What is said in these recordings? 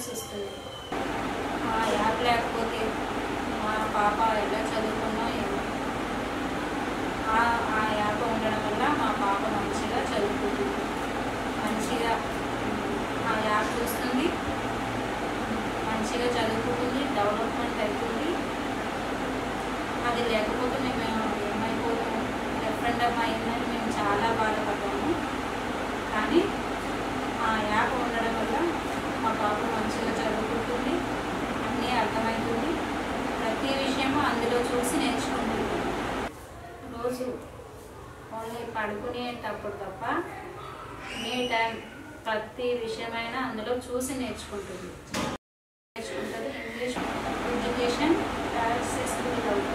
messages వస్తున్నాయి ఆ app లేకపోతే మా పాప ఎలా చదువుకున్నా ఏమో ఆ ఆ యాప్ ఉండడం వల్ల మా పాప మంచిగా చదువుకుంటుంది మంచిగా ఉమ్, ఆ యాప్ చూస్తుంది మంచిగా చదువుకుంటుంది డెవలప్మెంట్ అవుతుంది అది లేకపోతే మేము ఏమైపోతాము రెఫరెండం అయిందని మేము చాలా బాధపడ్డాము కానీ ఆ యాప్ ఉండడం వల్ల మా పాప మంచిగా చదువుకుంటుంది అన్నీ అర్థమవుతుంది ప్రతి విషయము అందులో చూసి నేర్చుకుంటుంది రోజు ఓన్లీ పడుకునేటప్పుడు తప్ప ఏ టైం ప్రతి విషయమైనా అందులో చూసి నేర్చుకుంటుంది నేర్చుకుంటుంది ఇంగ్లీష్ ఎడ్యుకేషన్ సక్సెస్ఫుల్ అవుతుంది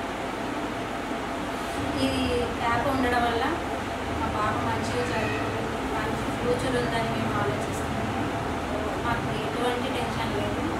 ఇది యాప్ ఉండడం వల్ల మా పాప మంచిగా చదువుకుంటుంది మంచి ఫ్యూచర్ ఉందని మేము ఆలోచిస్తున్నాము మాకు ఎటువంటి టెన్షన్ లేదు